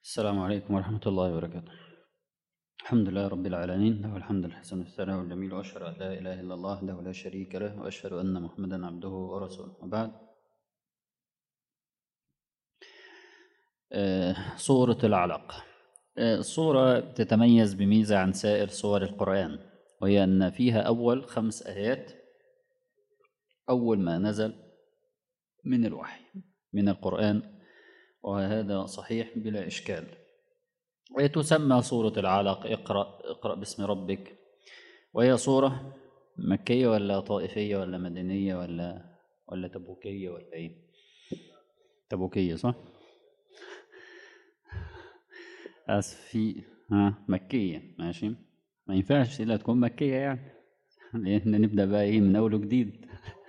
السلام عليكم ورحمة الله وبركاته الحمد لله رب العالمين له الحمد الحسن والثناء والجميل وأشهد أن لا إله إلا الله وحده لا شريك له وأشهد أن محمدا عبده ورسوله وبعد آه، سورة العلق آه، السورة تتميز بميزة عن سائر سور القرآن وهي أن فيها أول خمس آيات أول ما نزل من الوحي من القرآن وهذا صحيح بلا إشكال وتسمى سورة العلق اقرأ اقرأ باسم ربك وهي سورة مكية ولا طائفية ولا مدنية ولا ولا تبوكية ولا إيه؟ تبوكية صح؟ أسف في ها مكية ماشي ما ينفعش إلا تكون مكية يعني لأن نبدأ بقى إيه من أول وجديد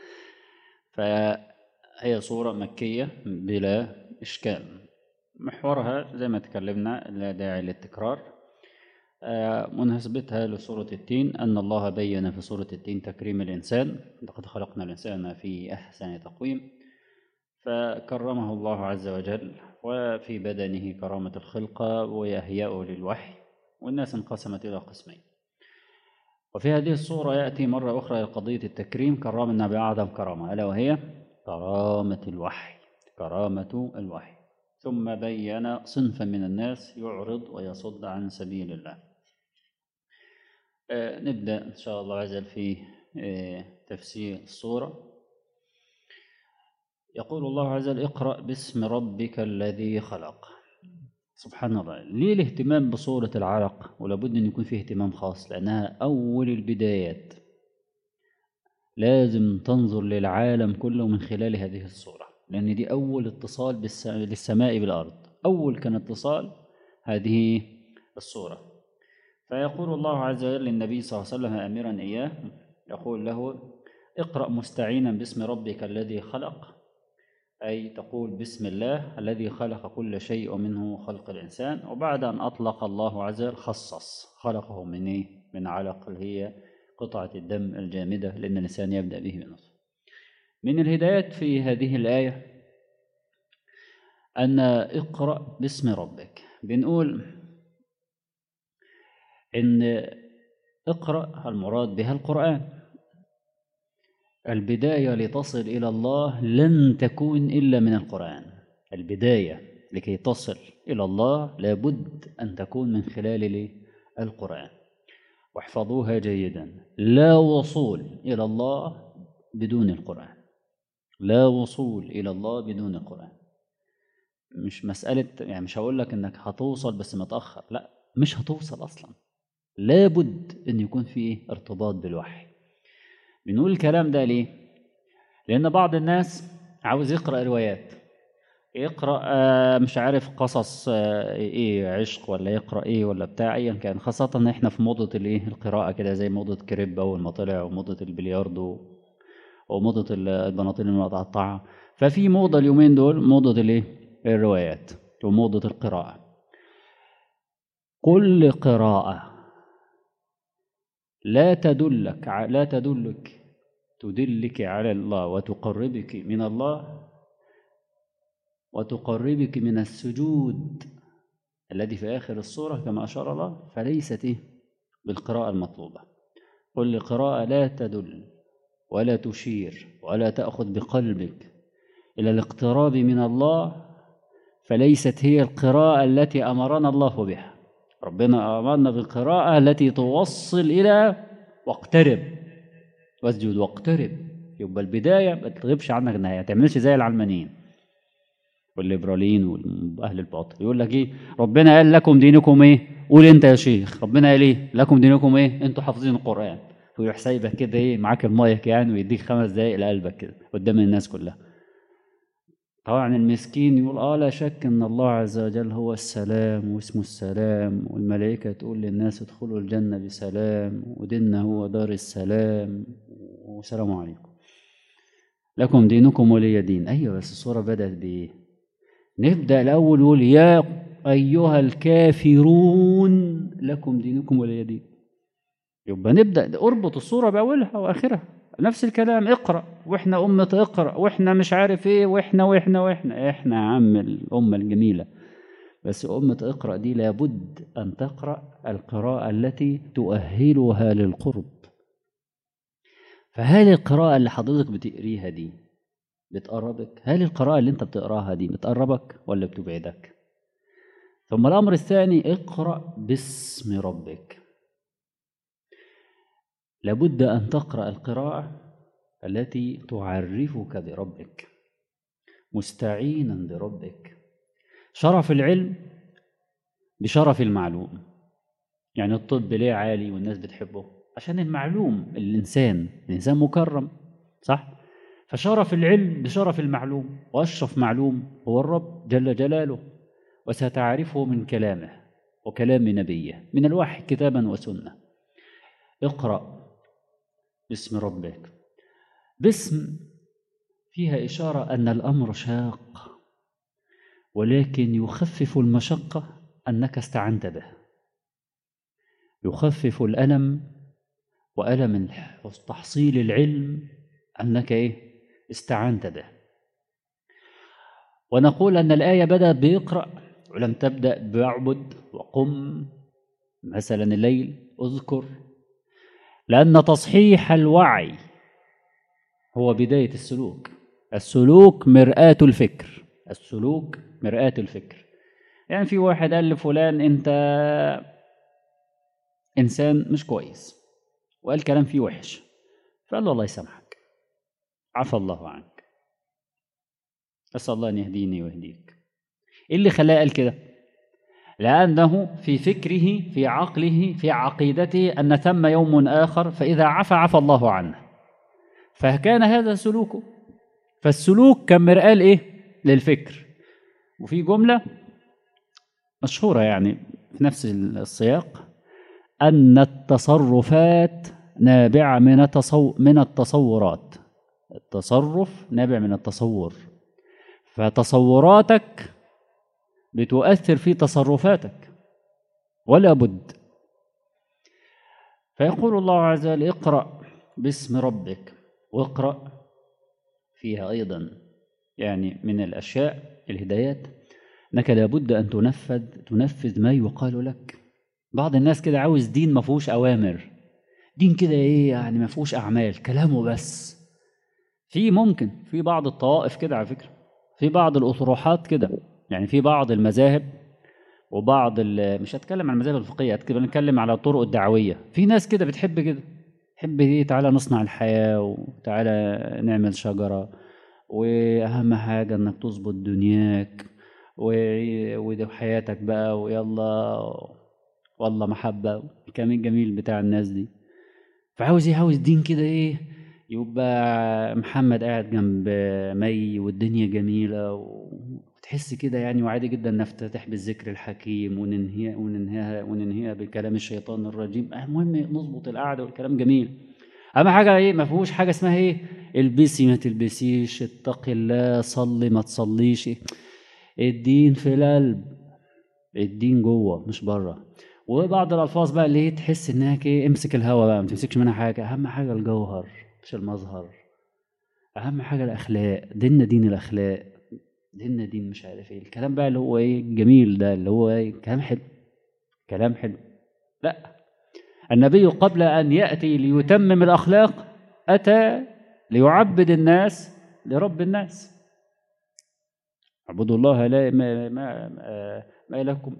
فهي صورة مكية بلا إشكال محورها زي ما تكلمنا لا داعي للتكرار آه، مناسبتها لسورة التين أن الله بين في سورة التين تكريم الإنسان لقد خلقنا الإنسان في أحسن تقويم فكرمه الله عز وجل وفي بدنه كرامة الخلقة ويهيأه للوحي والناس انقسمت إلى قسمين وفي هذه الصورة يأتي مرة أخرى إلى قضية التكريم كرمنا بأعظم كرامة ألا وهي كرامة الوحي كرامة الوحي ثم بين صنفا من الناس يعرض ويصد عن سبيل الله آه، نبدأ إن شاء الله عز وجل في آه، تفسير الصورة يقول الله عز وجل اقرأ باسم ربك الذي خلق سبحان الله ليه الاهتمام بصورة العلق ولابد أن يكون فيه اهتمام خاص لأنها أول البدايات لازم تنظر للعالم كله من خلال هذه الصورة لأن دي أول اتصال بالس- للسماء بالأرض أول كان اتصال هذه الصورة فيقول الله عز وجل للنبي صلى الله عليه وسلم أميرا إياه يقول له اقرأ مستعينا باسم ربك الذي خلق أي تقول بسم الله الذي خلق كل شيء ومنه خلق الإنسان وبعد أن أطلق الله عز وجل خصص خلقه من إيه؟ من علق اللي هي قطعة الدم الجامدة لأن الإنسان يبدأ به بنصف من الهدايات في هذه الآية أن اقرأ باسم ربك بنقول إن اقرأ المراد بها القرآن البداية لتصل إلى الله لن تكون إلا من القرآن البداية لكي تصل إلى الله لابد أن تكون من خلال الإيه؟ القرآن واحفظوها جيدا لا وصول إلى الله بدون القرآن لا وصول إلى الله بدون القرآن مش مسألة يعني مش هقول لك إنك هتوصل بس متأخر لا مش هتوصل أصلا لابد أن يكون في ارتباط بالوحي بنقول الكلام ده ليه؟ لأن بعض الناس عاوز يقرأ روايات يقرأ آه، مش عارف قصص آه، ايه عشق ولا يقرأ ايه ولا بتاع ايا كان خاصة ان احنا في موضة الايه القراءة كده زي موضة كريب اول ما طلع وموضة البلياردو وموضة ال- البناطيل المتقطعة ففي موضة اليومين دول موضة الايه الروايات وموضة القراءة كل قراءة لا تدلك ع- لا تدلك تدلك على الله وتقربك من الله وتقربك من السجود الذي في آخر السورة كما أشار الله فليست إيه؟ بالقراءة المطلوبة كل قراءة لا تدل ولا تشير ولا تأخذ بقلبك إلى الاقتراب من الله فليست هي القراءة التي أمرنا الله بها ربنا أمرنا بالقراءة التي توصل إلى واقترب واسجد واقترب يبقى البداية ما تغيبش عنك النهاية ما تعملش زي العلمانيين والليبراليين واهل الباطل يقول لك ايه ربنا قال لكم دينكم ايه قول انت يا شيخ ربنا قال ايه لكم دينكم ايه انتوا حافظين القران ويروح سايبك كده ايه معاك المايك يعني ويديك خمس دقايق لقلبك كده قدام الناس كلها طبعا المسكين يقول اه لا شك ان الله عز وجل هو السلام واسمه السلام والملائكه تقول للناس ادخلوا الجنه بسلام وديننا هو دار السلام والسلام عليكم لكم دينكم ولي دين ايوه بس الصوره بدات بايه نبدأ الأول نقول يا أيها الكافرون لكم دينكم ولي دين يبقى نبدأ اربط الصورة بأولها وآخرها نفس الكلام اقرأ واحنا أمة اقرأ واحنا مش عارف ايه واحنا واحنا واحنا احنا يا عم الأمة الجميلة بس أمة اقرأ دي لابد أن تقرأ القراءة التي تؤهلها للقرب فهل القراءة اللي حضرتك بتقريها دي بتقربك؟ هل القراءة اللي أنت بتقراها دي بتقربك ولا بتبعدك؟ ثم الأمر الثاني اقرأ باسم ربك لابد أن تقرأ القراءة التي تعرفك بربك مستعينا بربك شرف العلم بشرف المعلوم يعني الطب ليه عالي والناس بتحبه عشان المعلوم الإنسان الإنسان مكرم صح فشرف العلم بشرف المعلوم وأشرف معلوم هو الرب جل جلاله وستعرفه من كلامه وكلام نبيه من الوحي كتابا وسنة اقرأ باسم ربك باسم فيها إشارة أن الأمر شاق ولكن يخفف المشقة أنك استعنت به يخفف الألم وألم تحصيل العلم أنك إيه استعنت به ونقول أن الآية بدأت بيقرأ ولم تبدأ بعبد وقم مثلا الليل اذكر لأن تصحيح الوعي هو بداية السلوك السلوك مرآة الفكر السلوك مرآة الفكر يعني في واحد قال لفلان انت انسان مش كويس وقال كلام فيه وحش فقال له الله يسامحك عفى الله عنك اسال الله ان يهديني ويهديك ايه اللي خلاه قال كده لانه في فكره في عقله في عقيدته ان ثم يوم اخر فاذا عفى عفى الله عنه فكان هذا سلوكه فالسلوك كان مرآة ايه للفكر وفي جملة مشهورة يعني في نفس السياق أن التصرفات نابعة من التصو من التصورات التصرف نابع من التصور فتصوراتك بتؤثر في تصرفاتك ولا بد فيقول الله عز وجل اقرأ باسم ربك واقرأ فيها أيضا يعني من الأشياء الهدايات أنك لابد أن تنفذ تنفذ ما يقال لك بعض الناس كده عاوز دين ما فيهوش أوامر دين كده إيه يعني ما فيهوش أعمال كلامه بس في ممكن في بعض الطوائف كده على فكرة في بعض الأطروحات كده يعني في بعض المذاهب وبعض مش هتكلم عن المذاهب الفقهية هتكلم على الطرق الدعوية في ناس كده بتحب كده تحب ايه تعالى نصنع الحياة وتعالى نعمل شجرة وأهم حاجة إنك تظبط دنياك ودي حياتك بقى ويلا والله محبة الكلام الجميل بتاع الناس دي فعاوز ايه عاوز دين كده ايه يبقى محمد قاعد جنب مي والدنيا جميلة وتحس كده يعني وعادي جدا نفتتح بالذكر الحكيم وننهي وننهيها وننهيها بكلام الشيطان الرجيم المهم نظبط القعدة والكلام جميل اهم حاجه ايه ما فيهوش حاجه اسمها ايه البسي ما تلبسيش اتقي الله صلي ما تصليش الدين في القلب الدين جوه مش بره وبعض الالفاظ بقى اللي هي تحس انها ايه امسك الهوا بقى ما تمسكش منها حاجه اهم حاجه الجوهر مش المظهر اهم حاجه الاخلاق ديننا دين الاخلاق ديننا دين مش عارف ايه الكلام بقى اللي هو ايه الجميل ده اللي هو ايه كلام حلو كلام حلو لا النبي قبل ان ياتي ليتمم الاخلاق اتى ليعبد الناس لرب الناس اعبدوا الله لا ما, ما, ما لكم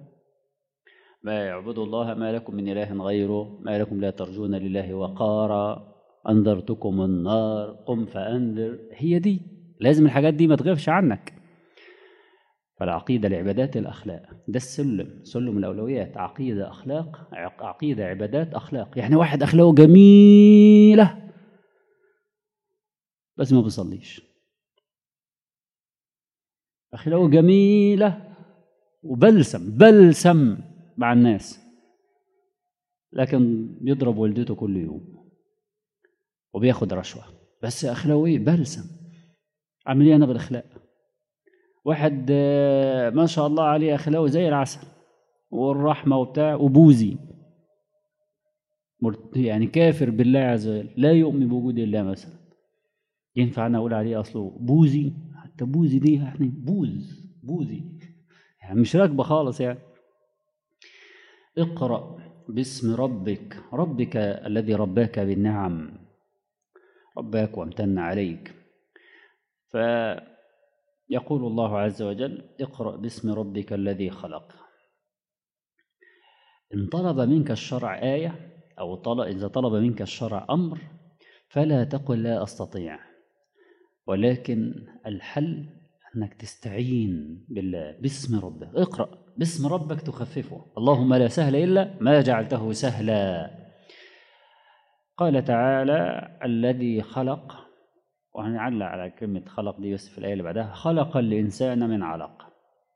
ما يعبدوا الله ما لكم من اله غيره ما لكم لا ترجون لله وقارا انذرتكم النار قم فانذر هي دي لازم الحاجات دي ما تغيبش عنك فالعقيدة العبادات الأخلاق ده السلم سلم الأولويات عقيدة أخلاق عقيدة عبادات أخلاق يعني واحد أخلاقه جميلة بس ما بيصليش أخلاقه جميلة وبلسم بلسم مع الناس لكن بيضرب والدته كل يوم وبياخد رشوة بس أخلاقه إيه بلسم عامل إيه أنا بالأخلاق واحد ما شاء الله عليه اخلاقه زي العسل والرحمه وبتاع وبوذي يعني كافر بالله عز وجل لا يؤمن بوجود الله مثلا ينفع انا اقول عليه اصله بوذي حتى بوذي دي يعني بوذ بوذي يعني مش راكبة خالص يعني اقرأ باسم ربك ربك الذي رباك بالنعم رباك وامتن عليك فيقول الله عز وجل اقرأ باسم ربك الذي خلق إن طلب منك الشرع آية أو طلب إذا طلب منك الشرع أمر فلا تقل لا أستطيع ولكن الحل أنك تستعين بالله باسم ربك اقرأ باسم ربك تخففه اللهم لا سهل إلا ما جعلته سهلا قال تعالى الذي خلق وهنعلق على كلمة خلق دي بس في الآية اللي بعدها خلق الإنسان من علق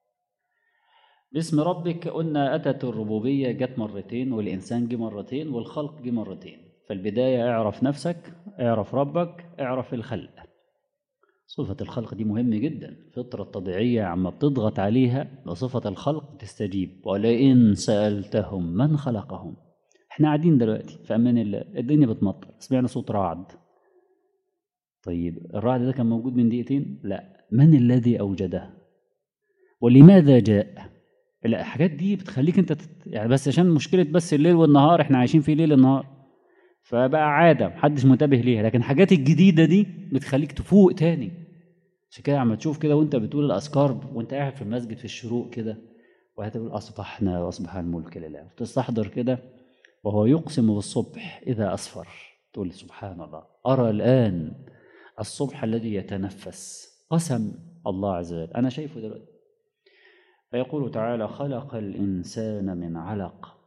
باسم ربك قلنا أتت الربوبية جت مرتين والإنسان جه مرتين والخلق جه مرتين فالبداية اعرف نفسك اعرف ربك اعرف الخلق صفة الخلق دي مهم جدا الفطرة الطبيعية عما بتضغط عليها بصفة الخلق تستجيب ولئن سألتهم من خلقهم احنا قاعدين دلوقتي في أمان الله الدنيا بتمطر سمعنا صوت رعد طيب الرعد ده كان موجود من دقيقتين لا من الذي أوجده ولماذا جاء الحاجات دي بتخليك انت تت... يعني بس عشان مشكلة بس الليل والنهار احنا عايشين في ليل النهار فبقى عادة محدش منتبه ليها لكن الحاجات الجديدة دي بتخليك تفوق تاني عشان كده عم تشوف كده وانت بتقول الأذكار وانت قاعد في المسجد في الشروق كده وهتقول أصبحنا وأصبح الملك لله وتستحضر كده وهو يقسم بالصبح إذا أسفر تقول سبحان الله أرى الآن الصبح الذي يتنفس قسم الله عز وجل أنا شايفه دلوقتي فيقول تعالى خلق الإنسان من علق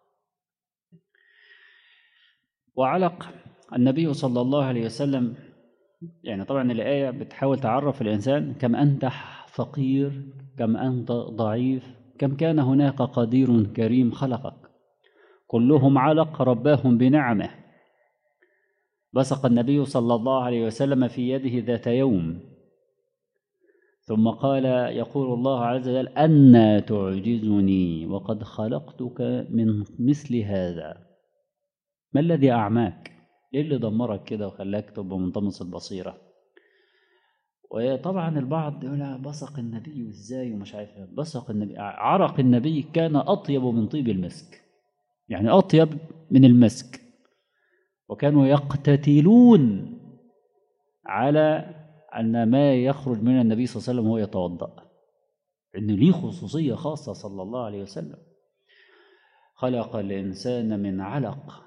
وعلق النبي صلى الله عليه وسلم يعني طبعا الآية بتحاول تعرف الإنسان كم أنت فقير كم أنت ضعيف كم كان هناك قدير كريم خلقك كلهم علق رباهم بنعمه بصق النبي صلى الله عليه وسلم في يده ذات يوم ثم قال يقول الله عز وجل أنا تعجزني وقد خلقتك من مثل هذا ما الذي أعماك إيه اللي دمرك كده وخلاك تبقى منطمس البصيرة وطبعا البعض يقول بصق النبي ازاي ومش عارف بصق النبي عرق النبي كان أطيب من طيب المسك يعني أطيب من المسك وكانوا يقتتلون على أن ما يخرج من النبي صلى الله عليه وسلم هو يتوضأ إنه ليه خصوصية خاصة صلى الله عليه وسلم خلق الإنسان من علق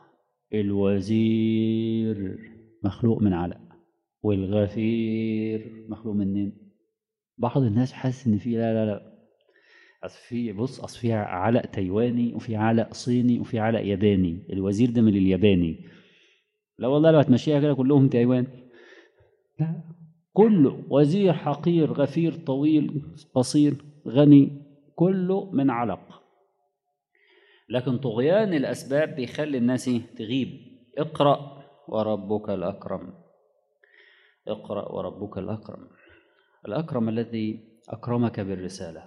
الوزير مخلوق من علق والغفير مخلوق منين بعض الناس حاسس ان في لا لا لا اصل في بص اصل في علق تايواني وفي علق صيني وفي علق ياباني الوزير ده من الياباني لا والله لو هتمشيها كده كلهم تايواني لا كله وزير حقير غفير طويل قصير غني كله من علق لكن طغيان الأسباب بيخلي الناس تغيب اقرأ وربك الأكرم اقرأ وربك الأكرم الأكرم الذي أكرمك بالرسالة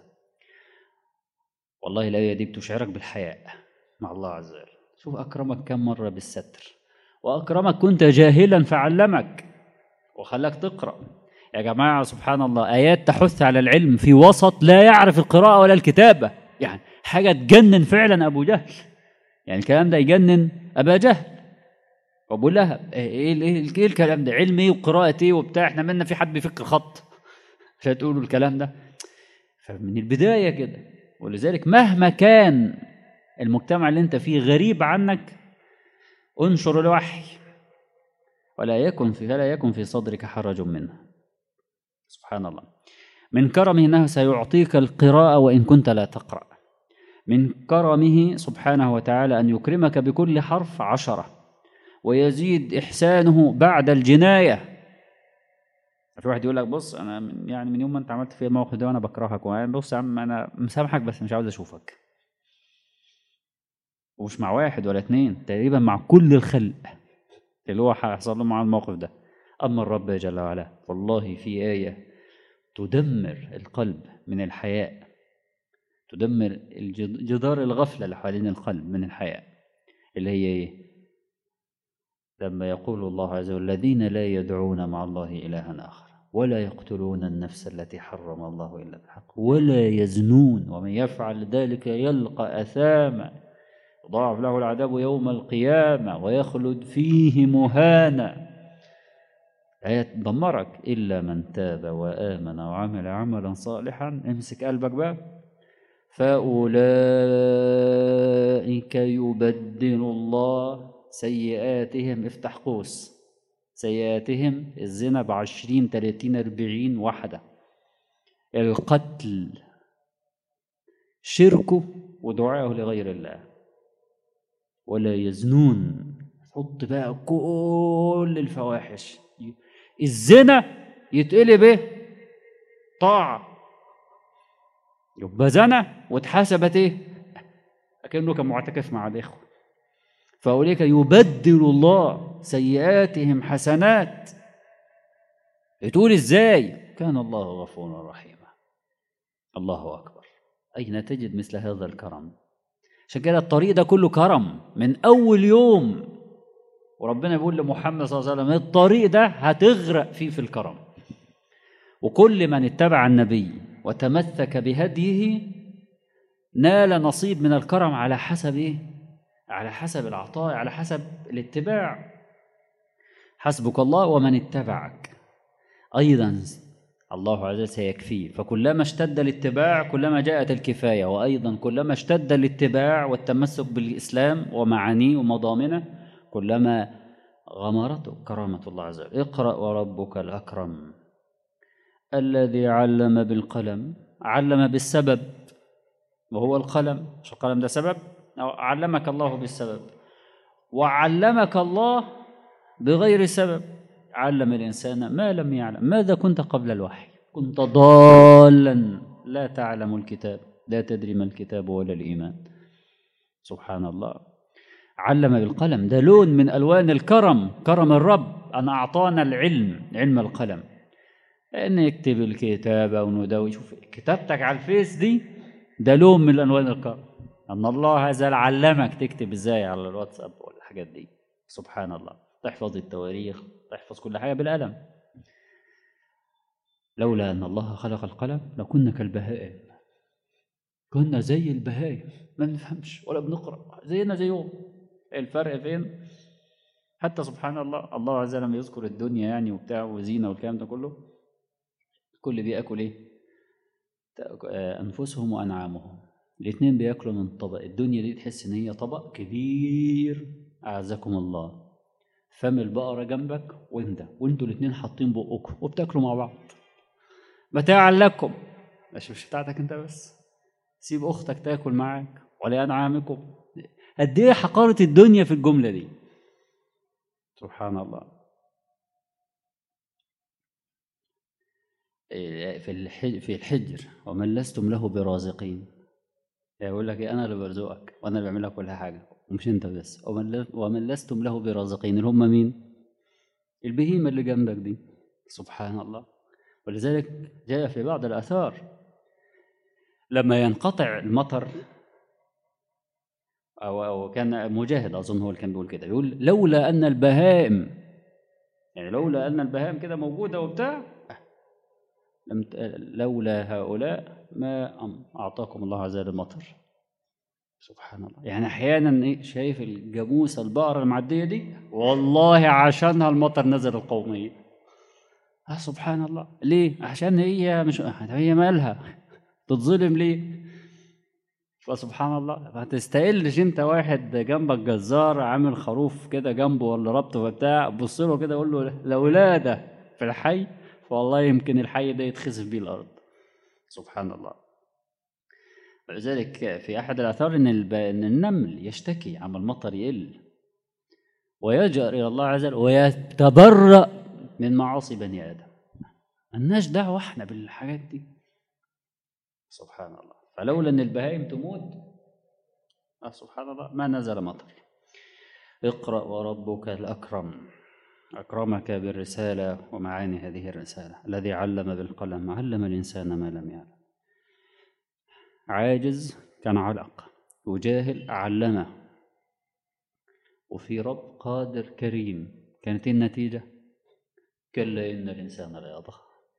والله الآية دي بتشعرك بالحياء مع الله عز وجل شوف أكرمك كم مرة بالستر وأكرمك كنت جاهلا فعلمك وخلاك تقرأ يا جماعة سبحان الله آيات تحث على العلم في وسط لا يعرف القراءة ولا الكتابة يعني حاجة تجنن فعلا أبو جهل يعني الكلام ده يجنن أبا جهل وأبو لهب إيه, إيه, إيه الكلام ده علم إيه وقراءة إيه وبتاع إحنا مالنا في حد بيفك خط عشان تقولوا الكلام ده فمن البداية كده ولذلك مهما كان المجتمع اللي أنت فيه غريب عنك انشر الوحي ولا يكن في فلا يكن في صدرك حرج منه سبحان الله من كرمه انه سيعطيك القراءه وان كنت لا تقرا من كرمه سبحانه وتعالى ان يكرمك بكل حرف عشره ويزيد احسانه بعد الجنايه في واحد يقول لك بص انا من يعني من يوم ما انت عملت فيا الموقف ده وانا بكرهك وانا بص يا عم انا مسامحك بس مش عاوز اشوفك ومش مع واحد ولا اتنين تقريبا مع كل الخلق اللي هو هيحصل له مع الموقف ده أما الرب جل وعلا والله في آية تدمر القلب من الحياء تدمر جدار الغفلة اللي حوالين القلب من الحياء اللي هي إيه؟ لما يقول الله عز وجل الذين لا يدعون مع الله إلها آخر ولا يقتلون النفس التي حرم الله إلا بالحق ولا يزنون ومن يفعل ذلك يلقى أثاما يضاعف له العذاب يوم القيامة ويخلد فيه مهانا الآية تدمرك إلا من تاب وآمن وعمل عملا صالحا امسك قلبك بقى فأولئك يبدل الله سيئاتهم افتح قوس سيئاتهم الزنا بعشرين تلاتين أربعين واحدة القتل شركه ودعائه لغير الله ولا يزنون حط بقى كل الفواحش الزنا يتقلب ايه طاعة يبقى زنى واتحاسبت ايه كأنه كان معتكف مع الإخوة فأولئك يبدل الله سيئاتهم حسنات بتقول ازاي كان الله غفورا رحيما الله أكبر أين تجد مثل هذا الكرم عشان كده الطريق ده كله كرم من أول يوم وربنا بيقول لمحمد صلى الله عليه وسلم الطريق ده هتغرق فيه في الكرم وكل من اتبع النبي وتمسك بهديه نال نصيب من الكرم على حسب ايه على حسب العطاء على حسب الاتباع حسبك الله ومن اتبعك ايضا الله عز وجل سيكفيه فكلما اشتد الاتباع كلما جاءت الكفايه وايضا كلما اشتد الاتباع والتمسك بالاسلام ومعانيه ومضامنه كلما غمرته كرامه الله عز وجل اقرا وربك الاكرم الذي علم بالقلم علم بالسبب وهو القلم مش القلم ده سبب أو علمك الله بالسبب وعلمك الله بغير سبب علم الإنسان ما لم يعلم ماذا كنت قبل الوحي كنت ضالا لا تعلم الكتاب لا تدري ما الكتاب ولا الإيمان سبحان الله علم بالقلم ده لون من ألوان الكرم كرم الرب أن أعطانا العلم علم القلم ان يكتب الكتابة وندوي شوف كتابتك على الفيس دي ده لون من الوان الكرم ان الله عز وجل علمك تكتب ازاي على الواتساب والحاجات دي سبحان الله تحفظ التواريخ تحفظ كل حاجه بالقلم لولا ان الله خلق القلم لكنا كالبهائم كنا زي البهائم ما بنفهمش ولا بنقرا زينا زيهم الفرق فين حتى سبحان الله الله عز وجل لما يذكر الدنيا يعني وبتاع وزينه والكلام ده كله كل بياكل ايه انفسهم وانعامهم الاثنين بياكلوا من طبق الدنيا دي تحس ان هي طبق كبير اعزكم الله فم البقره جنبك وانت وانتوا الاثنين حاطين بقكم وبتاكلوا مع بعض متاعا لكم مش مش بتاعتك انت بس سيب اختك تاكل معاك ولانعامكم قد ايه حقاره الدنيا في الجمله دي سبحان الله في الحج في الحجر ومن لستم له برازقين يقول لك انا اللي برزقك وانا اللي بعمل لك كل حاجه ومش انت بس ومن ومن لستم له برازقين اللي هم مين؟ البهيمه اللي جنبك دي سبحان الله ولذلك جاء في بعض الاثار لما ينقطع المطر او او كان مجاهد اظن هو اللي كان بيقول كده بيقول لولا ان البهائم يعني لولا ان البهائم كده موجوده وبتاع لم لولا هؤلاء ما أعطاكم الله عز وجل المطر سبحان الله يعني أحيانا إيه شايف الجاموسة البقرة المعدية دي والله عشانها المطر نزل القومية آه سبحان الله ليه؟ عشان هي مش هي مالها تتظلم ليه؟ فسبحان الله ما تستقلش انت واحد جنبك جزار عامل خروف كده جنبه ولا ربطه وبتاع بص له كده قول له لولا ده في الحي فوالله يمكن الحي ده يتخسف بيه الارض سبحان الله ولذلك في احد الاثار ان الب... ان النمل يشتكي عما المطر يقل ويجأر الى الله عز وجل ويتبرأ من معاصي بني ادم ملناش دعوه احنا بالحاجات دي سبحان الله فلولا ان البهائم تموت آه سبحان الله ما نزل مطر اقرأ وربك الأكرم أكرمك بالرسالة ومعاني هذه الرسالة الذي علم بالقلم علم الإنسان ما لم يعلم عاجز كان علق وجاهل علمه وفي رب قادر كريم كانت النتيجة كلا إن الإنسان لا يطغى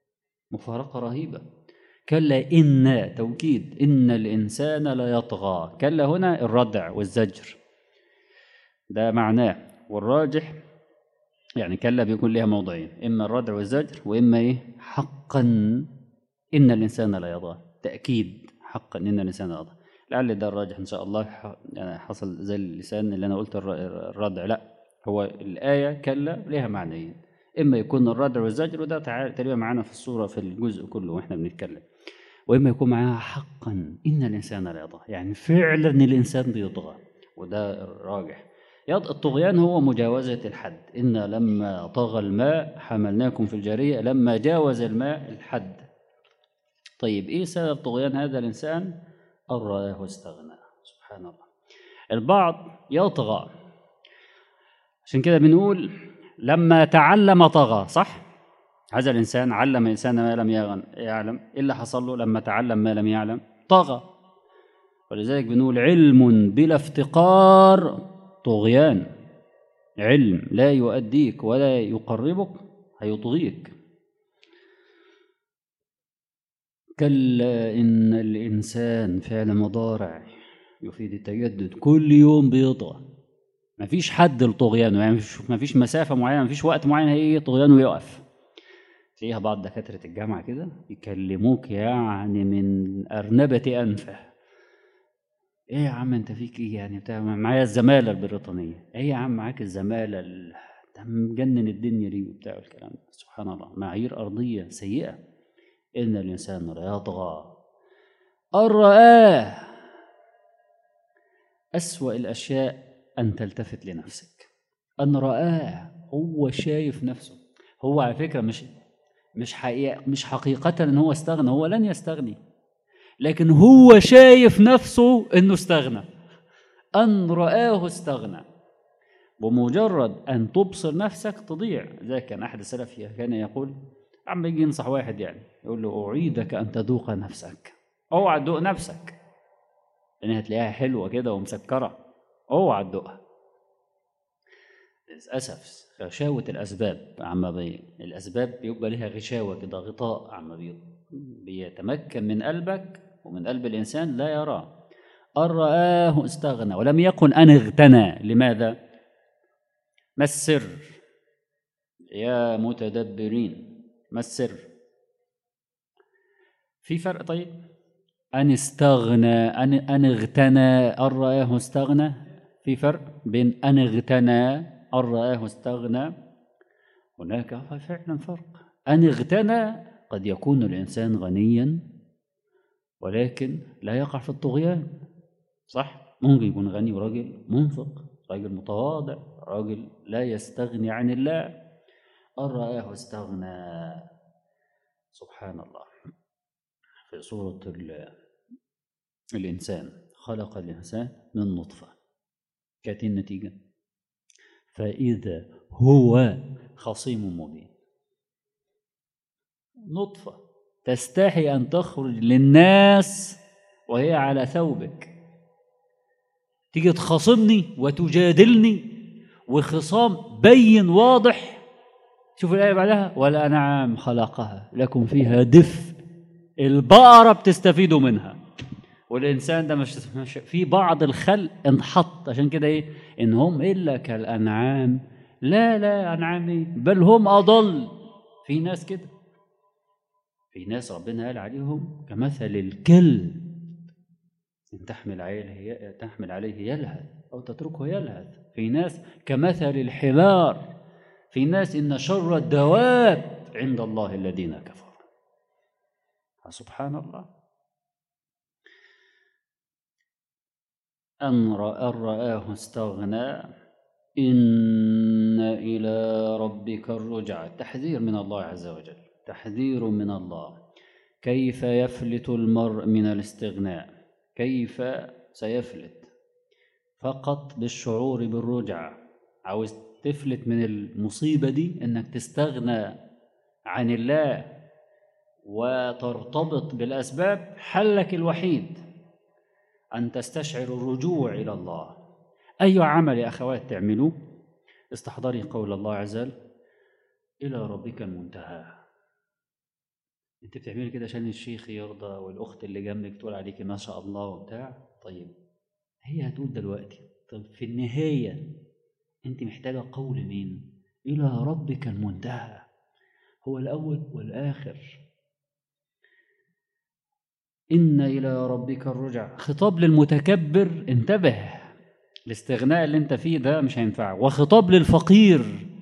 مفارقة رهيبة كلا إن توكيد إن الإنسان ليطغى كلا هنا الردع والزجر ده معناه والراجح يعني كلا بيكون لها موضعين إما الردع والزجر وإما إيه حقا إن الإنسان لا يطغى تأكيد حقا إن الإنسان لا يطغى لعل ده الراجح إن شاء الله ح- يعني حصل زي اللسان اللي أنا قلت الر- الردع لا هو الآية كلا لها معنيين إما يكون الردع والزجر وده تع- تقريبا معانا في الصورة في الجزء كله وإحنا بنتكلم وإما يكون معاها حقا إن الإنسان لا يطغى يعني فعلا الإنسان بيطغى وده الراجح يط- الطغيان هو مجاوزة الحد إن لما طغى الماء حملناكم في الجارية لما جاوز الماء الحد طيب إيه سبب طغيان هذا الإنسان أن رآه استغنى سبحان الله البعض يطغى عشان كده بنقول لما تعلم طغى صح هذا الإنسان علم الإنسان ما لم يغن- يعلم إيه اللي حصل له لما تعلم ما لم يعلم طغى ولذلك بنقول علم بلا افتقار طغيان علم لا يؤديك ولا يقربك هيطغيك كلا إن الإنسان فعل مضارع يفيد التجدد كل يوم بيطغى مفيش حد لطغيانه يعني مفيش- مفيش مسافة معينة مفيش وقت معين هيجي طغيانه يقف تلاقيها بعض دكاترة الجامعة كده يكلموك يعني من أرنبة أنفه ايه يا عم انت فيك ايه يعني بتاع معايا الزماله البريطانيه ايه يا عم معاك الزماله ال- ده مجنن الدنيا دي وبتاع الكلام ده سبحان الله معايير ارضيه سيئه ان الانسان لا يطغى ان رآه اسوا الاشياء ان تلتفت لنفسك ان رآه هو شايف نفسه هو على فكره مش مش حقيقة مش حقيقة ان هو استغنى هو لن يستغني لكن هو شايف نفسه انه استغنى ان رآه استغنى بمجرد ان تبصر نفسك تضيع زي كان احد السلف كان يقول عم يجي ينصح واحد يعني يقول له اعيدك ان تذوق نفسك اوعى تذوق نفسك لان هتلاقيها حلوه كده ومسكره اوعى تذوقها للاسف غشاوه الاسباب عم بي الاسباب بيبقى لها غشاوه كده غطاء عم بي بيتمكن من قلبك ومن قلب الانسان لا يراه ان رآه استغنى ولم يكن ان اغتنى لماذا ما السر يا متدبرين ما السر في فرق طيب أن استغنى أن أن اغتنى أن رآه استغنى في فرق بين أن اغتنى أن رآه استغنى هناك فعلا فرق أن اغتنى قد يكون الإنسان غنيا ولكن لا يقع في الطغيان صح ممكن يكون غني وراجل منفق راجل متواضع راجل لا يستغني عن الله أن رآه استغنى سبحان الله في سورة ال- الإنسان خلق الإنسان من نطفة كانت إيه النتيجة فإذا هو خصيم مبين نطفة تستحي أن تخرج للناس وهي على ثوبك تيجي تخاصمني وتجادلني وخصام بين واضح شوف الآية بعدها والأنعام خلقها لكم فيها دفء البقرة بتستفيدوا منها والإنسان ده مش, مش في بعض الخلق انحط عشان كده إيه إن هم إلا كالأنعام لا لا أنعام إيه بل هم أضل في ناس كده في ناس ربنا قال عليهم كمثل الكلب إن تحمل عليه تحمل عليه يلهث أو تتركه يلهث في ناس كمثل الحمار في ناس إن شر الدواب عند الله الذين كفروا سبحان الله أن رأى رآه استغنى إن إلى ربك الرجع تحذير من الله عز وجل تحذير من الله كيف يفلت المرء من الاستغناء كيف سيفلت فقط بالشعور بالرجعة عاوز تفلت من المصيبة دي انك تستغنى عن الله وترتبط بالأسباب حلك الوحيد أن تستشعر الرجوع إلى الله أي عمل يا أخوات تعملوه استحضري قول الله عز وجل إلى ربك المنتهى انت بتعملي كده عشان الشيخ يرضى والاخت اللي جنبك تقول عليكي ما شاء الله وبتاع طيب هي هتقول دلوقتي طب في النهايه انت محتاجه قول مين الى ربك المنتهى هو الاول والاخر ان الى ربك الرجع خطاب للمتكبر انتبه الاستغناء اللي انت فيه ده مش هينفعك وخطاب للفقير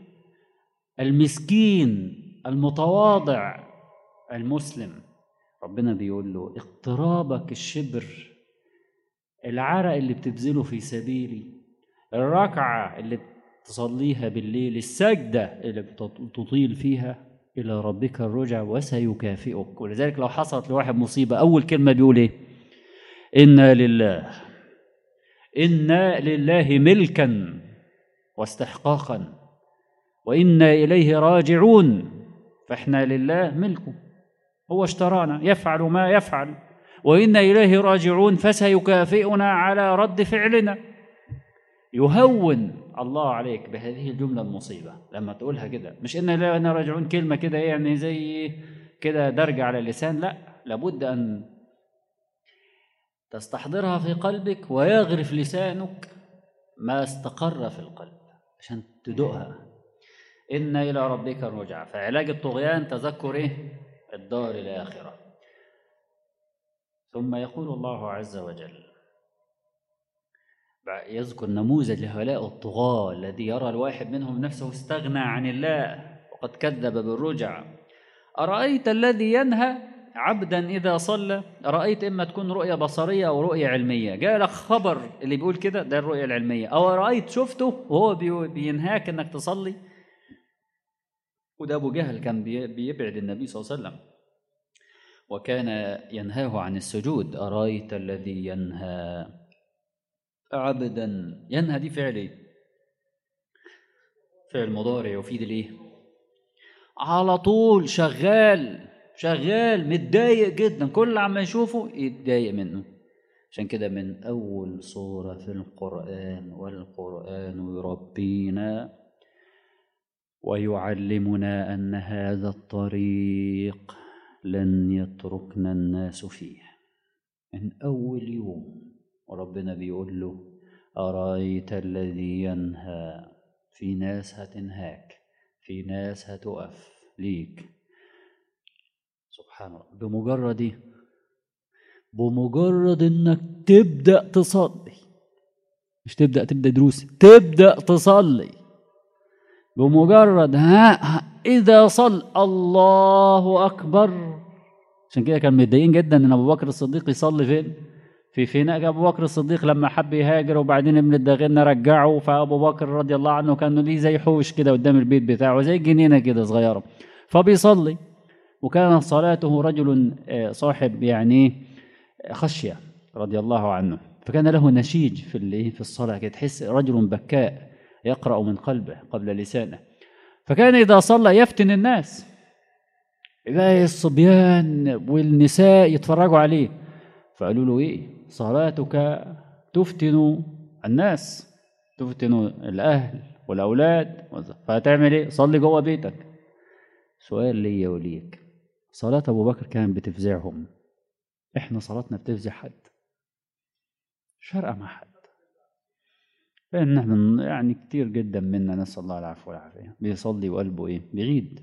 المسكين المتواضع المسلم ربنا بيقول له اقترابك الشبر العرق اللي بتبذله في سبيلي الركعة اللي تصليها بالليل السجدة اللي تطيل فيها إلى ربك الرجع وسيكافئك ولذلك لو حصلت لواحد مصيبة أول كلمة بيقول إيه إنا لله إنا لله ملكا واستحقاقا وإنا إليه راجعون فإحنا لله ملكه هو اشترانا يفعل ما يفعل وإنا إليه راجعون فسيكافئنا على رد فعلنا يهون الله عليك بهذه الجملة المصيبة لما تقولها كده مش إن لا أنا راجعون كلمة كده يعني زي كده درجة على اللسان لا لابد أن تستحضرها في قلبك ويغرف لسانك ما استقر في القلب عشان تدوقها إن إلى ربك الرجع فعلاج الطغيان تذكر إيه؟ الدار الآخرة ثم يقول الله عز وجل يذكر نموذج لهؤلاء الطغاة الذي يرى الواحد منهم نفسه استغنى عن الله وقد كذب بالرجع أرأيت الذي ينهى عبدا إذا صلى رأيت إما تكون رؤية بصرية أو رؤية علمية جاء لك خبر اللي بيقول كده ده الرؤية العلمية أو رأيت شفته وهو بينهاك إنك تصلي وده أبو جهل كان بيبعد النبي صلى الله عليه وسلم وكان ينهاه عن السجود أرأيت الذي ينهى عبدا ينهى دي فعل ايه؟ فعل مضارع يفيد الايه؟ على طول شغال شغال متضايق جدا كل عما يشوفه يتضايق منه عشان كده من أول صورة في القرآن والقرآن يربينا ويعلمنا أن هذا الطريق لن يتركنا الناس فيه من أول يوم وربنا بيقول له أرأيت الذي ينهى في ناس هتنهاك في ناس هتقف ليك سبحان الله بمجرد ايه بمجرد انك تبدا تصلي مش تبدا تبدا دروس تبدا تصلي بمجرد ها, ها اذا صل الله اكبر عشان كده كانوا متضايقين جدا ان ابو بكر الصديق يصلي فين في فناء ابو بكر الصديق لما حب يهاجر وبعدين ابن الداغنه رجعه فابو بكر رضي الله عنه كان ليه زي حوش كده قدام البيت بتاعه زي جنينه كده صغيره فبيصلي وكان صلاته رجل صاحب يعني خشيه رضي الله عنه فكان له نشيج في في الصلاه كده تحس رجل بكاء يقرا من قلبه قبل لسانه فكان اذا صلى يفتن الناس يلاقي الصبيان والنساء يتفرجوا عليه فقالوا له ايه صلاتك تفتن الناس تفتن الاهل والاولاد فهتعمل ايه صلي جوه بيتك سؤال ليا وليك صلاة أبو بكر كانت بتفزعهم إحنا صلاتنا بتفزع حد مش فارقة مع حد لأن احنا يعني كتير جدا منا نسأل الله العفو والعافية بيصلي وقلبه إيه بيغيد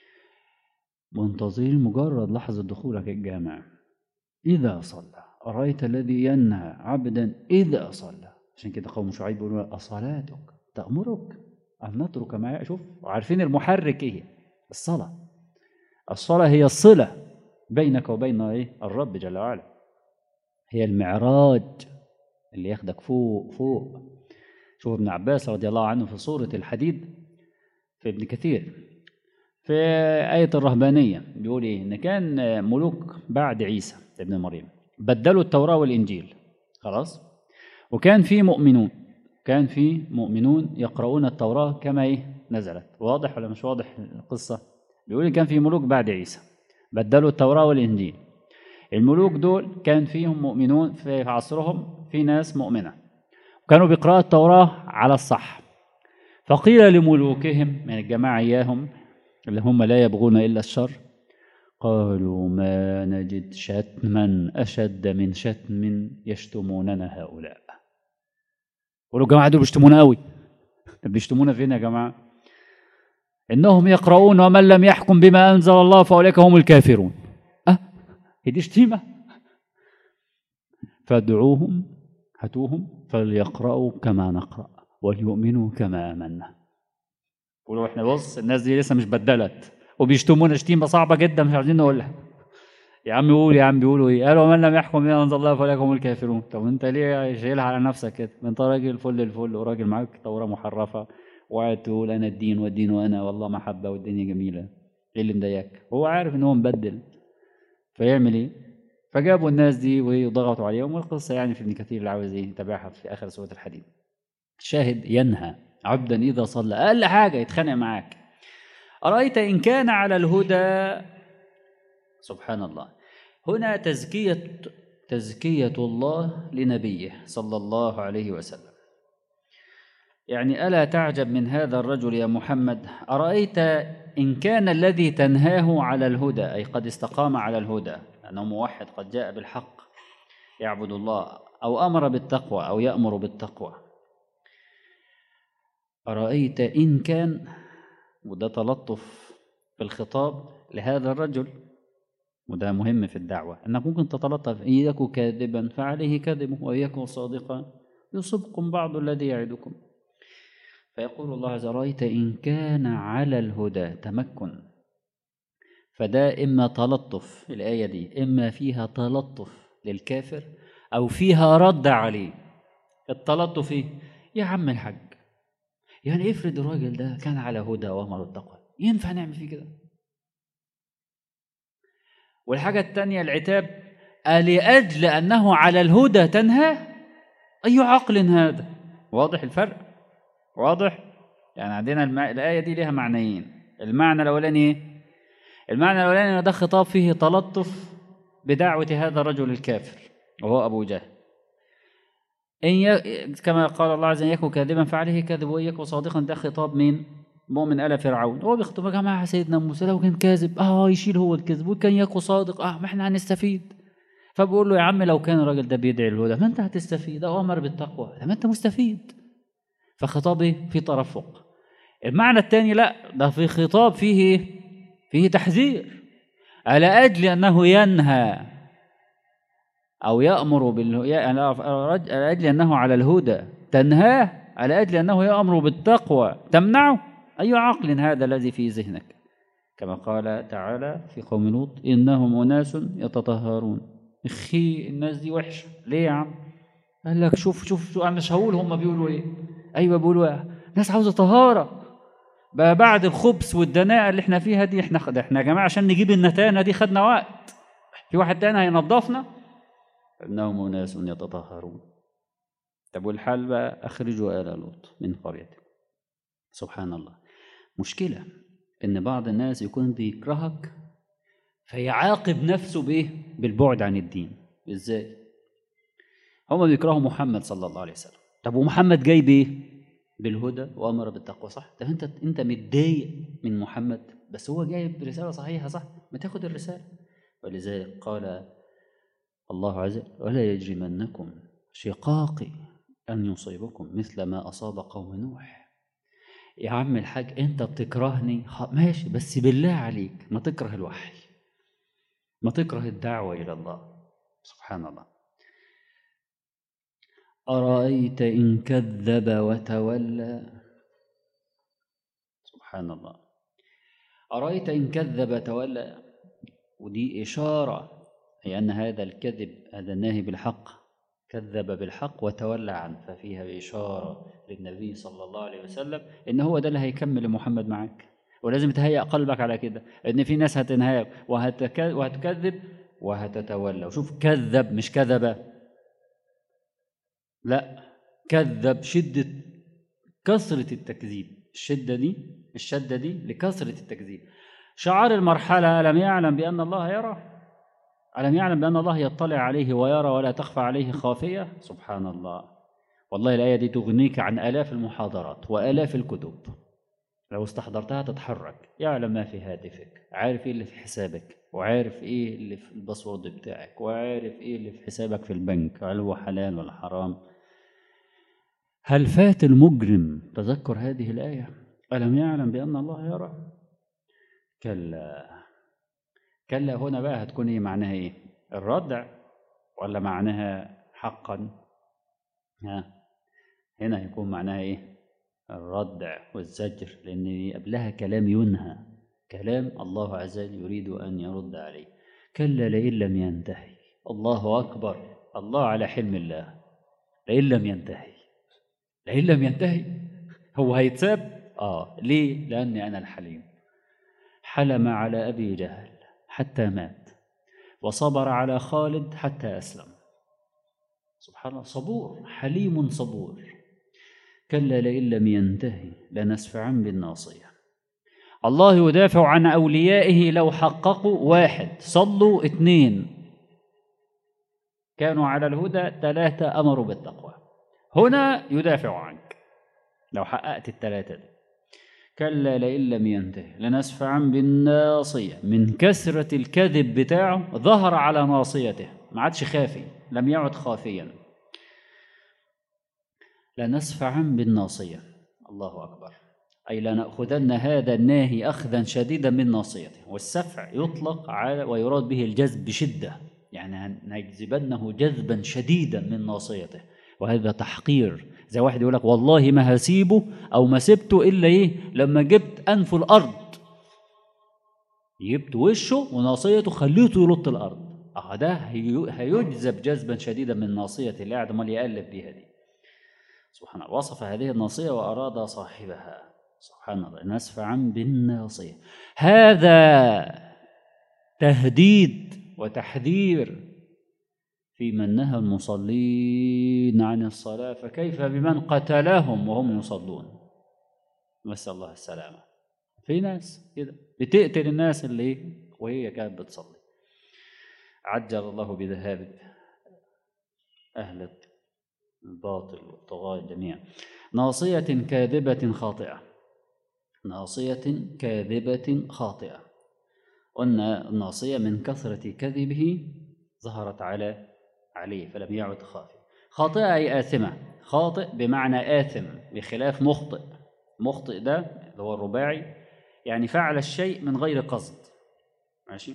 منتظرين مجرد لحظة دخولك الجامع إذا صلى أرأيت الذي ينهى عبدا إذا صلى عشان كده قوم شعيب يقولون أصلاتك تأمرك أن نترك ما شوف عارفين المحرك إيه الصلاة الصلاة هي الصلة بينك وبين إيه الرب جل وعلا هي المعراج اللي ياخدك فوق فوق شوف ابن عباس رضي الله عنه في سورة الحديد في ابن كثير في آية الرهبانية بيقول إيه إن كان ملوك بعد عيسى ابن مريم بدلوا التوراة والإنجيل خلاص وكان في مؤمنون كان في مؤمنون يقرؤون التوراة كما إيه نزلت واضح ولا مش واضح القصة بيقول كان في ملوك بعد عيسى بدلوا التوراة والإنجيل الملوك دول كان فيهم مؤمنون في عصرهم في ناس مؤمنة وكانوا بيقرأوا التوراة على الصح فقيل لملوكهم من الجماعة إياهم اللي هم لا يبغون إلا الشر قالوا ما نجد شتما أشد من شتم يشتموننا هؤلاء قولوا جماعة دول بيشتمونا قوي طب بيشتمونا فين يا جماعة إنهم يقرؤون ومن لم يحكم بما أنزل الله فأولئك هم الكافرون أه هي دي شتيمة فادعوهم هاتوهم فليقرأوا كما نقرأ وليؤمنوا كما آمنا قولوا احنا بص الناس دي لسه مش بدلت وبيشتمونا شتيمة صعبة جدا مش عايزين نقولها يا عم قول يا عم بيقولوا ايه قالوا من لم يحكم بما انزل الله فاولئك هم الكافرون طب انت ليه شايلها على نفسك كده ما انت راجل فل الفل وراجل معاك توره محرفه وقاعد تقول انا الدين والدين وانا والله محبه والدنيا جميله ايه اللي مضايقك هو عارف ان هو مبدل فيعمل ايه فجابوا الناس دي وضغطوا عليهم والقصه يعني في ابن كثير اللي عاوز ايه يتابعها في اخر سوره الحديد شاهد ينهى عبدا اذا صلى اقل حاجه يتخانق معاك ارايت ان كان على الهدى سبحان الله هنا تزكية تزكية الله لنبيه صلى الله عليه وسلم يعني ألا تعجب من هذا الرجل يا محمد أرأيت إن كان الذي تنهاه على الهدى أي قد استقام على الهدى أنه موحد قد جاء بالحق يعبد الله أو أمر بالتقوى أو يأمر بالتقوى أرأيت إن كان وده تلطف في الخطاب لهذا الرجل وده مهم في الدعوة أنك ممكن تتلطف إن يكن كاذبا فعليه كذبه وإن يكن صادقا يصبكم بعض الذي يعدكم فيقول الله عز رأيت إن كان على الهدى تمكن فده إما تلطف الآية دي إما فيها تلطف للكافر أو فيها رد عليه التلطف إيه؟ يا عم الحاج يعني افرض الراجل ده كان على هدى وأمر التقوى ينفع نعمل فيه كده والحاجة الثانية العتاب لأجل أنه على الهدى تنهى أي عقل هذا واضح الفرق واضح يعني عندنا الم... الآية دي لها معنيين المعنى الأولاني إيه؟ المعنى الأولاني أن ده خطاب فيه تلطف بدعوة هذا الرجل الكافر وهو أبو جهل إن ي... كما قال الله عز وجل يكن كاذبا فعليه كذب وإن يكن صادقا ده خطاب مين؟ مؤمن آل فرعون هو بيخطب يا جماعة سيدنا موسى لو كان كاذب اه يشيل هو الكذب وكان يكون صادق اه ما احنا هنستفيد فبقول له يا عم لو كان الراجل ده بيدعي الهدى ما انت هتستفيد او امر بالتقوى ما انت مستفيد فخطابه في ترفق المعنى الثاني لا ده في خطاب فيه فيه تحذير على اجل انه ينهى او يامر بال على اجل انه على الهدى تنهاه على اجل انه يامر بالتقوى تمنعه أي عقل هذا الذي في ذهنك كما قال تعالى في قوم لوط إنهم أناس يتطهرون اخي الناس دي وحشة ليه يا عم قال لك شوف شوف, شوف أنا مش هقول هم بيقولوا إيه أيوة بيقولوا إيه ناس عاوزة طهارة بقى بعد الخبث والدناءة اللي احنا فيها دي احنا احنا يا جماعة عشان نجيب النتانة دي خدنا وقت في واحد تاني هينظفنا إنهم أناس يتطهرون طب والحال بقى أخرجوا آل لوط من قريتكم سبحان الله مشكلة إن بعض الناس يكون بيكرهك فيعاقب نفسه بإيه؟ بالبعد عن الدين إزاي؟ هما بيكرهوا محمد صلى الله عليه وسلم طب ومحمد جاي بإيه؟ بالهدى وأمر بالتقوى صح؟ طب أنت أنت متضايق من محمد بس هو جايب رسالة صحيحة صح؟ ما تاخد الرسالة ولذلك قال الله عز وجل ولا يجرمنكم شقاقي أن يصيبكم مثل ما أصاب قوم نوح يا عم الحاج انت بتكرهني ماشي بس بالله عليك ما تكره الوحي ما تكره الدعوة إلى الله سبحان الله أرأيت إن كذب وتولى سبحان الله أرأيت إن كذب وتولى ودي إشارة أي أن هذا الكذب هذا الناهي بالحق كذب بالحق وتولى عنه ففيها إشارة للنبي صلى الله عليه وسلم إن هو ده اللي هيكمل محمد معاك ولازم تهيأ قلبك على كده إن في ناس هتنهاك وهتكذب وهتتولى وشوف كذب مش كذب لا كذب شدة كثرة التكذيب الشدة دي الشدة دي لكثرة التكذيب شعار المرحلة ألم يعلم بأن الله يرى ألم يعلم بأن الله يطلع عليه ويرى ولا تخفى عليه خافية سبحان الله والله الآية دي تغنيك عن آلاف المحاضرات وآلاف الكتب لو استحضرتها تتحرك يعلم ما في هاتفك عارف ايه اللي في حسابك وعارف ايه اللي في الباسورد بتاعك وعارف ايه اللي في حسابك في البنك هل هو حلال ولا حرام هل فات المجرم تذكر هذه الآية ألم يعلم بأن الله يرى كلا كلا هنا بقى هتكون ايه معناها ايه الردع ولا معناها حقا ها هنا هيكون معناها ايه الردع والزجر لان قبلها كلام ينهى كلام الله عز وجل يريد ان يرد عليه كلا لئن لم ينتهي الله اكبر الله على حلم الله لئن لم ينتهي لئن لم ينتهي هو هيتساب اه ليه لاني انا الحليم حلم على ابي جهل حتى مات وصبر على خالد حتى اسلم سبحان الله صبور حليم صبور كلا لئن لم ينتهي لنسفعا بالناصيه الله يدافع عن اوليائه لو حققوا واحد صلوا اثنين كانوا على الهدى ثلاثه امروا بالتقوى هنا يدافع عنك لو حققت الثلاثه دي كلا لئن لم ينتهي لنسفعا بالناصيه من كثره الكذب بتاعه ظهر على ناصيته ما عادش خافي لم يعد خافيا لنسفعا بالناصيه الله اكبر اي لناخذن هذا الناهي اخذا شديدا من ناصيته والسفع يطلق على ويراد به الجذب بشده يعني نجذبنه جذبا شديدا من ناصيته وهذا تحقير زي واحد يقول لك والله ما هسيبه او ما سبته الا ايه لما جبت انف الارض جبت وشه وناصيته خليته يلط الارض اه ده هيجذب جذبا شديدا من ناصيه اللي قاعد امال يقلب بيها دي سبحان الله وصف هذه الناصيه واراد صاحبها سبحان الله نسفعا بالناصيه هذا تهديد وتحذير في من نهى المصلين عن الصلاة فكيف بمن قتلهم وهم يصلون نسأل الله السلامة في ناس كده بتقتل الناس اللي وهي كانت بتصلي عجل الله بذهاب أهل الباطل والطغاة جميعا ناصية كاذبة خاطئة ناصية كاذبة خاطئة قلنا الناصية من كثرة كذبه ظهرت على عليه فلم يعد خافي خاطئة أي آثمة خاطئ بمعنى آثم بخلاف مخطئ مخطئ ده اللي هو الرباعي يعني فعل الشيء من غير قصد ماشي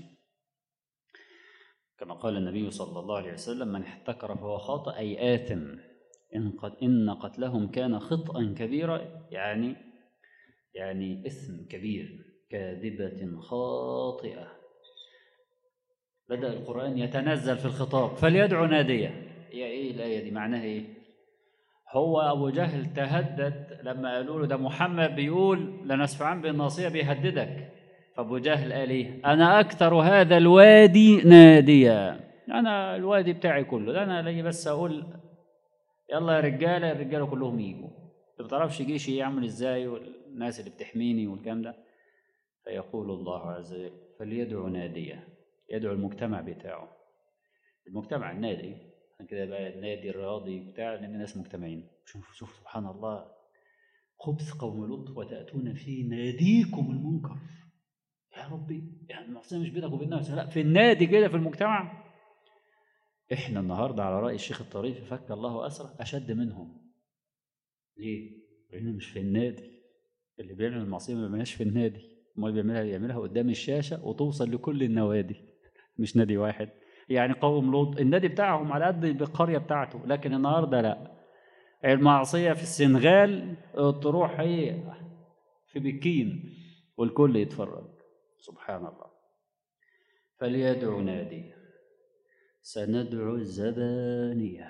كما قال النبي صلى الله عليه وسلم من احتكر فهو خاطئ أي آثم إن, قد إن قتلهم كان خطأ كبيرا يعني يعني إثم كبير كاذبة خاطئة بدأ القرآن يتنزل في الخطاب فليدعو نادية هي إيه الآية دي معناها إيه هو أبو جهل تهدد لما قالوا له ده محمد بيقول لنسفعان بالناصية بيهددك فأبو جهل قال إيه أنا أكثر هذا الوادي نادية أنا الوادي بتاعي كله ده أنا لي بس أقول يلا يا رجالة الرجالة كلهم يجوا ما بتعرفش جيشي يعمل إزاي والناس اللي بتحميني والكلام ده فيقول الله عز وجل فليدعو ناديه يدعو المجتمع بتاعه المجتمع النادي كده بقى النادي الرياضي بتاع لان الناس مجتمعين شوف شوف سبحان الله خبث قوم لوط وتاتون في ناديكم المنكر يا ربي يعني المعصيه مش بينك وبين نفسك لا في النادي كده في المجتمع احنا النهارده على راي الشيخ الطريفي فك الله اسره اشد منهم ليه؟ لان مش في النادي اللي بيعمل المعصيه ما بيعملهاش في النادي امال بيعملها يعملها قدام الشاشه وتوصل لكل النوادي مش نادي واحد يعني قوم لوط النادي بتاعهم على قد القريه بتاعته لكن النهارده لا المعصيه في السنغال تروح ايه في بكين والكل يتفرج سبحان الله فليدعو نادي سندعو الزبانيه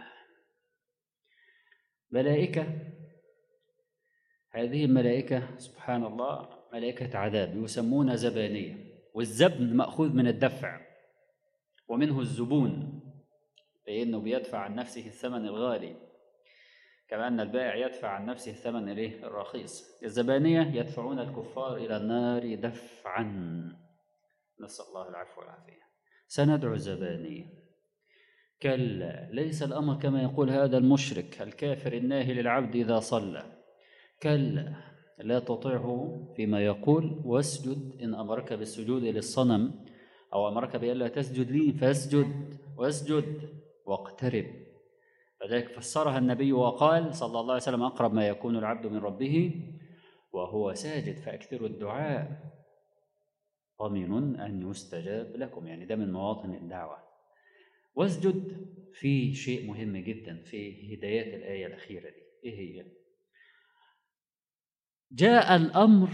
ملائكه هذه الملائكه سبحان الله ملائكه عذاب يسمون زبانيه والزبن ماخوذ من الدفع ومنه الزبون لأنه بيدفع عن نفسه الثمن الغالي كما أن البائع يدفع عن نفسه الثمن إليه الرخيص الزبانية يدفعون الكفار إلى النار دفعا نسأل الله العفو والعافية سندعو الزبانية كلا ليس الأمر كما يقول هذا المشرك الكافر الناهي للعبد إذا صلى كلا لا تطيعه فيما يقول واسجد إن أمرك بالسجود للصنم أو أمرك بألا تسجد لي فاسجد واسجد واقترب فذلك فسرها النبي وقال صلى الله عليه وسلم أقرب ما يكون العبد من ربه وهو ساجد فأكثروا الدعاء ضمن أن يستجاب لكم يعني ده من مواطن الدعوة واسجد في شيء مهم جدا في هدايات الآية الأخيرة دي إيه هي؟ جاء الأمر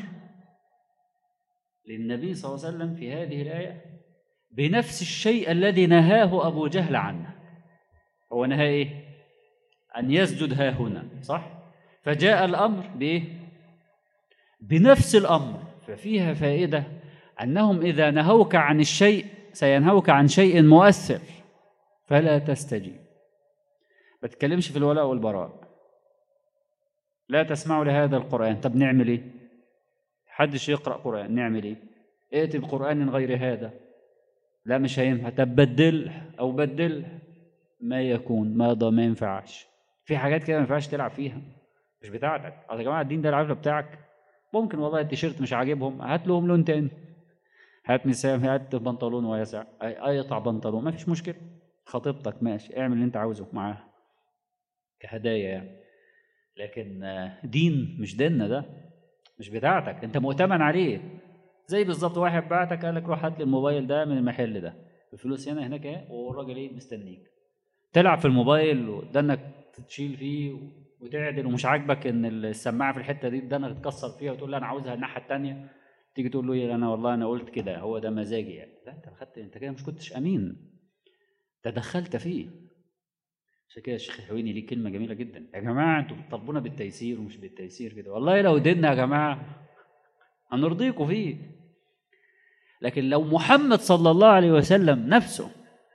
للنبي صلى الله عليه وسلم في هذه الآية بنفس الشيء الذي نهاه أبو جهل عنه هو نهى إيه؟ أن يسجد ها هنا صح؟ فجاء الأمر بإيه؟ بنفس الأمر ففيها فائدة أنهم إذا نهوك عن الشيء سينهوك عن شيء مؤثر فلا تستجيب ما تتكلمش في الولاء والبراء لا تسمعوا لهذا القرآن طب نعمل إيه؟ حدش يقرأ قرآن نعمل إيه؟ ائتي بقرآن غير هذا لا مش هينفع طب بدل أو بدل ما يكون ما ده ما ينفعش في حاجات كده ما ينفعش تلعب فيها مش بتاعتك أصل يا جماعة الدين ده العافية بتاعك ممكن والله التيشيرت مش عاجبهم هات لهم لون تاني هات مسام هات بنطلون واسع اقطع بنطلون ما فيش مشكله خطيبتك ماشي اعمل اللي انت عاوزه معاها كهدايا يعني لكن دين مش ديننا ده مش بتاعتك انت مؤتمن عليه زي بالظبط واحد بعتك قال لك روح هات لي الموبايل ده من المحل ده الفلوس هنا هناك اهي والراجل ايه مستنيك تلعب في الموبايل ودنك تشيل فيه وتعدل ومش عاجبك ان السماعه في الحته دي دنك تكسر فيها وتقول لا انا عاوزها الناحيه الثانيه تيجي تقول له ايه انا والله انا قلت كده هو ده مزاجي يعني لا انت خدت انت كده مش كنتش امين تدخلت فيه عشان كده الشيخ الحويني ليه كلمه جميله جدا يا جماعه انتوا بتطالبونا بالتيسير ومش بالتيسير كده والله لو ديننا يا جماعه هنرضيكم فيه لكن لو محمد صلى الله عليه وسلم نفسه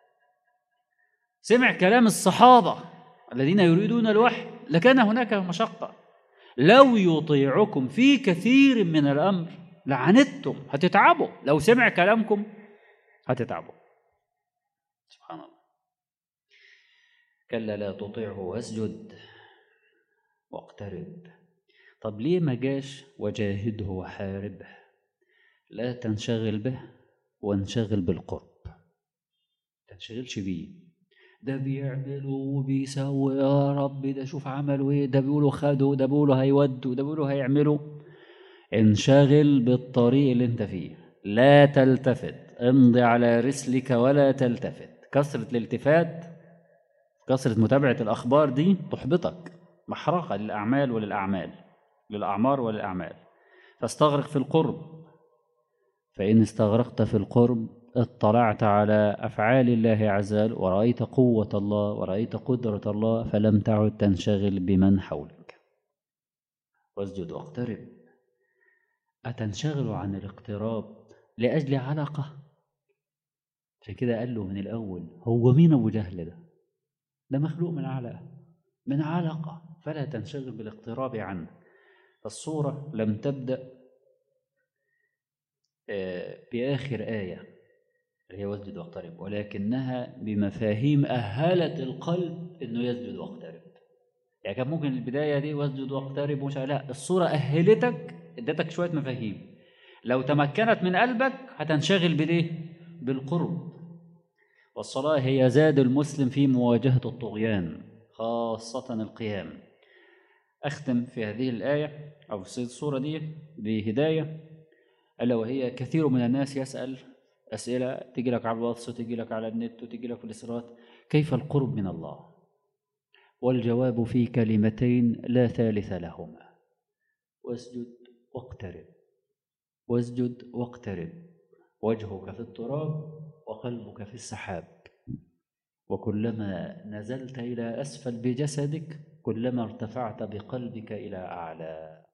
سمع كلام الصحابه الذين يريدون الوحي لكان هناك مشقه لو يطيعكم في كثير من الامر لعنتم هتتعبوا لو سمع كلامكم هتتعبوا سبحان الله كلا لا تطيعه واسجد واقترب طب ليه ما جاش وجاهده وحاربه لا تنشغل به وانشغل بالقرب تنشغلش بيه ده بيعملوا وبيسوي يا رب ده شوف عملوا ايه ده بيقولوا خدوا ده بيقولوا هيودوا ده بيقولوا هيعملوا انشغل بالطريق اللي انت فيه لا تلتفت امضي على رسلك ولا تلتفت كثرة الالتفات كثرة متابعة الأخبار دي تحبطك محرقة للأعمال وللأعمال للأعمار وللأعمال فاستغرق في القرب فإن استغرقت في القرب اطلعت على أفعال الله عز وجل ورأيت قوة الله ورأيت قدرة الله فلم تعد تنشغل بمن حولك واسجد واقترب أتنشغل عن الاقتراب لأجل علاقة عشان كده قال له من الأول هو مين أبو جهل ده ده مخلوق من علقة من علقة فلا تنشغل بالاقتراب عنه فالصورة لم تبدأ بآخر آية اللي هي واسجد واقترب ولكنها بمفاهيم أهلت القلب إنه يسجد واقترب يعني كان ممكن البداية دي واسجد واقترب ومش لا الصورة أهلتك ادتك شوية مفاهيم لو تمكنت من قلبك هتنشغل بالايه؟ بالقرب والصلاة هي زاد المسلم في مواجهة الطغيان خاصة القيام أختم في هذه الآية أو في الصورة دي بهداية ألا وهي كثير من الناس يسأل أسئلة تجي لك على الواتس وتجي لك على النت وتجي لك في الإسرات كيف القرب من الله والجواب في كلمتين لا ثالث لهما واسجد واقترب واسجد واقترب وجهك في التراب وقلبك في السحاب وكلما نزلت إلى أسفل بجسدك كلما ارتفعت بقلبك إلى أعلى